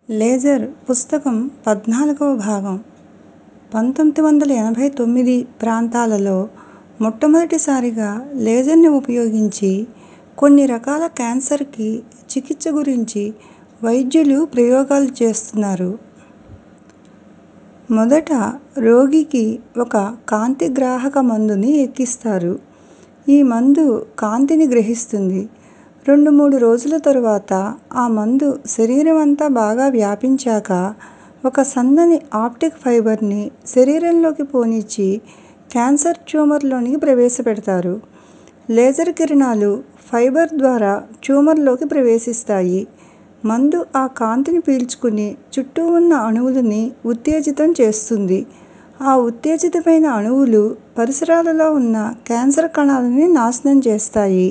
Laser పుస్తకం పద్నాలుగవ భాగం పంతొమ్మిది వందల ఎనభై తొమ్మిది ప్రాంతాలలో మొట్టమొదటిసారిగా లేజర్ని ఉపయోగించి కొన్ని రకాల క్యాన్సర్కి చికిత్స గురించి వైద్యులు ప్రయోగాలు చేస్తున్నారు. మొదట రోగికి ఒక కాంతిగ్రాహక మందుని ఎక్కిస్తారు. ఈ మందు కాంతిని గ్రహిస్తుంది. రెండు మూడు రోజుల తరువాత ఆ మందు శరీరమంతా బాగా వ్యాపించాక ఒక సన్నని ఆప్టిక్ ఫైబర్ ని శరీరంలోకి పోనిచ్చి క్యాన్సర్ ట్యూమర్ లోనికి ప్రవేశపెడతారు. లేజర్ కిరణాలు ఫైబర్ ద్వారా ట్యూమర్ లోకి ప్రవేశిస్తాయి. మందు ఆ కాంతిని పీల్చుకుని చుట్టూ ఉన్న అణువులని ఉత్తేజితం చేస్తుంది. ఆ ఉత్తేజితమైన అణువులు పరిసరాలలో ఉన్న క్యాన్సర్ కణాలని నాశనం చేస్తాయి.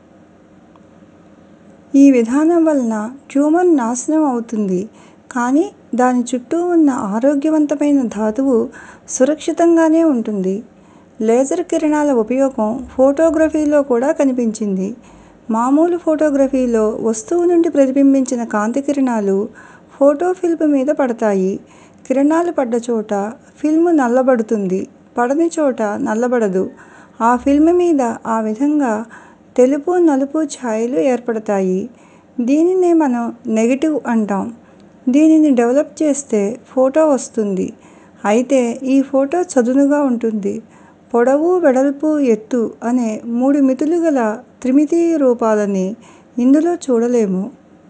ఈ విధానం వలన ట్యూమర్ నాశనం అవుతుంది కానీ దాని చుట్టూ ఉన్న ఆరోగ్యవంతమైన ధాతువు సురక్షితంగానే ఉంటుంది. లేజర్ కిరణాల ఉపయోగం ఫోటోగ్రఫీలో కూడా కనిపించింది. మామూలు ఫోటోగ్రఫీలో వస్తువు నుండి ప్రతిబింబించిన కాంతి కిరణాలు ఫోటో ఫిల్మ్ మీద పడతాయి. కిరణాలు పడ్డచోట ఫిల్మ్ నల్లబడుతుంది. పడని చోట నల్లబడదు. ఆ ఫిల్మ్ మీద ఆ విధంగా తెలుపు నలుపు ఛాయలు ఏర్పడతాయి. దీనినే మనం నెగెటివ్ అంటాం. దీనిని డెవలప్ చేస్తే ఫోటో వస్తుంది. అయితే ఈ ఫోటో చదునుగా ఉంటుంది. పొడవు వెడల్పు ఎత్తు అనే మూడు మితులు గల త్రిమితీయ రూపాలని ఇందులో చూడలేము.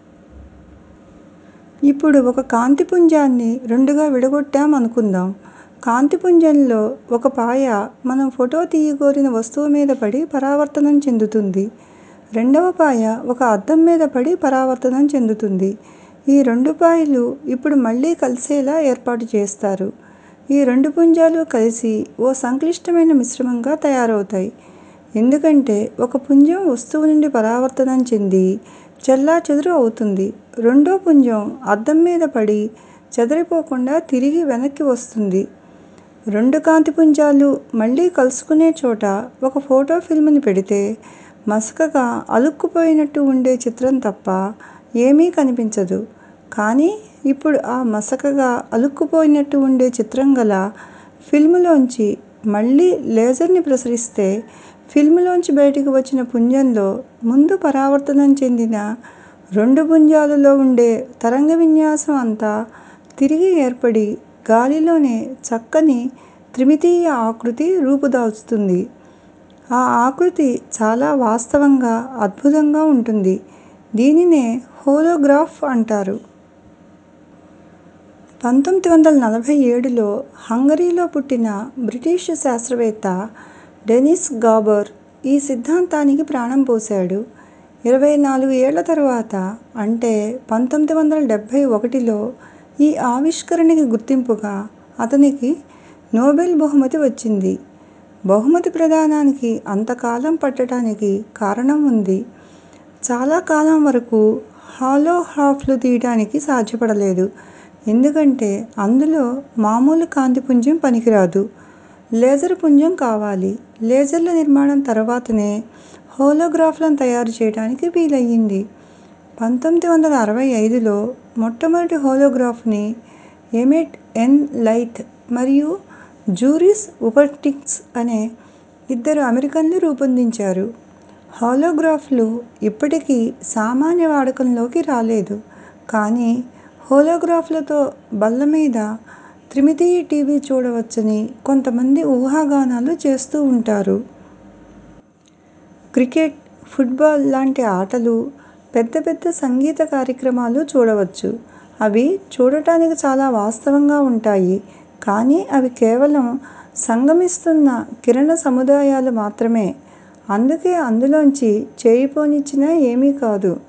ఇప్పుడు ఒక కాంతి పుంజాన్ని రెండుగా విడగొట్టాం అనుకుందాం. కాంతి పుంజంలో ఒక పాయ మనం ఫోటో తీయగోరిన వస్తువు మీద పడి పరావర్తనం చెందుతుంది. రెండవ పాయ ఒక అద్దం మీద పడి పరావర్తనం చెందుతుంది. ఈ రెండు పాయలు ఇప్పుడు మళ్ళీ కలిసేలా ఏర్పాటు చేస్తారు. ఈ రెండు పుంజాలు కలిసి ఓ సంక్లిష్టమైన మిశ్రమంగా తయారవుతాయి. ఎందుకంటే ఒక పుంజం వస్తువు నుండి పరావర్తనం చెంది చెల్లాచెదురు అవుతుంది. రెండో పుంజం అద్దం మీద పడి చెదిరిపోకుండా తిరిగి వెనక్కి వస్తుంది. రెండు కాంతి పుంజాలు మళ్ళీ కలుసుకునే చోట ఒక ఫోటో ఫిల్మ్ ని పెడితే మసకగా అలుక్కుపోయినట్టు ఉండే చిత్రం తప్ప ఏమీ కనిపించదు. కానీ ఇప్పుడు ఆ మసకగా అలుక్కుపోయినట్టు ఉండే చిత్రం గల ఫిల్మ్ లోంచి మళ్ళీ లేజర్ ని ప్రసరిస్తే ఫిల్మ్ లోంచి బయటికి వచ్చిన పుంజంలో ముందు పరావర్తనం చెందిన రెండు పుంజాలలో ఉండే తరంగ విన్యాసం అంతా తిరిగి ఏర్పడి గాలిలోనే చక్కని త్రిమితీయ ఆకృతి రూపుదాల్చుతుంది. ఆ ఆకృతి చాలా వాస్తవంగా అద్భుతంగా ఉంటుంది. దీనినే హోలోగ్రాఫ్ అంటారు. పంతొమ్మిది వందల నలభై ఏడులో హంగరీలో పుట్టిన బ్రిటిష్ శాస్త్రవేత్త డెనిస్ గాబోర్ ఈ సిద్ధాంతానికి ప్రాణం పోశాడు. ఇరవై నాలుగు ఏళ్ళ తరువాత అంటే పంతొమ్మిది వందల డెబ్బై ఒకటిలో ఈ ఆవిష్కరణకి గుర్తింపుగా అతనికి నోబెల్ బహుమతి వచ్చింది. బహుమతి ప్రదానానికి అంతకాలం పట్టటానికి కారణం ఉంది. చాలా కాలం వరకు హాలోగ్రాఫ్లు తీయటానికి సాధ్యపడలేదు. ఎందుకంటే అందులో మామూలు కాంతి పుంజం పనికిరాదు. లేజర్ పుంజం కావాలి. లేజర్ల నిర్మాణం తరువాతనే హోలోగ్రాఫ్లను తయారు చేయటానికి వీలయింది. పంతొమ్మిది వందల అరవై ఐదులో మొట్టమొదటి హోలోగ్రాఫ్ ని ఎమెట్ ఎన్ లైత్ మరియు జూరిస్ ఉపర్టిక్స్ అనే ఇద్దరు అమెరికన్లు రూపొందించారు. హోలోగ్రాఫ్లు ఇప్పటికీ సామాన్య వాడకంలోకి రాలేదు. కానీ హోలోగ్రాఫ్లతో బల్లమీద త్రిమితీయ టీవీ చూడవచ్చని కొంతమంది ఊహాగానాలు చేస్తూ ఉంటారు. క్రికెట్, ఫుట్ బాల్ లాంటి ఆటలు, పెద్ద పెద్ద సంగీత కార్యక్రమాలు చూడవచ్చు. అవి చూడటానికి చాలా వాస్తవంగా ఉంటాయి. కానీ అవి కేవలం సంగమిస్తున్న కిరణ సముదాయాలు మాత్రమే. అందుకే అందులోంచి చేయి పోనిచ్చినా ఏమీ కాదు.